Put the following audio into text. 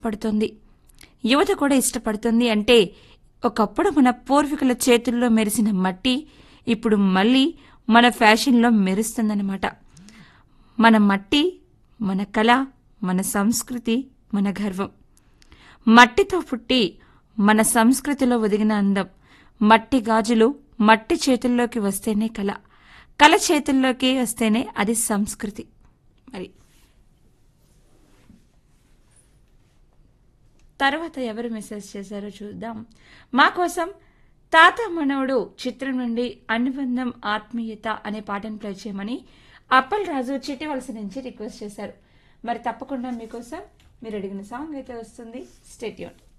పడుతుంది యువత కూడా ఇష్టపడుతుంది అంటే ఒకప్పుడు మన పూర్వీకుల చేతుల్లో మెరిసిన మట్టి ఇప్పుడు మళ్ళీ మన ఫ్యాషన్లో మెరుస్తుందన్నమాట మన మట్టి మన కళ మన సంస్కృతి మన గర్వం మట్టితో పుట్టి మన సంస్కృతిలో ఒదిగిన అందం మట్టి గాజులు మట్టి చేతుల్లోకి వస్తేనే కళ కళ చేతుల్లోకి వస్తేనే అది సంస్కృతి మరి తర్వాత ఎవరు మెసేజ్ చేశారో చూద్దాం మా కోసం తాత మనవడు చిత్రం నుండి అనుబంధం ఆత్మీయత అనే పాటను ప్లే చేయమని అప్పల్ రాజు చిటివలస నుంచి రిక్వెస్ట్ చేశారు మరి తప్పకుండా మీకోసం మీరు అడిగిన సాంగ్ అయితే వస్తుంది స్టేట్యూన్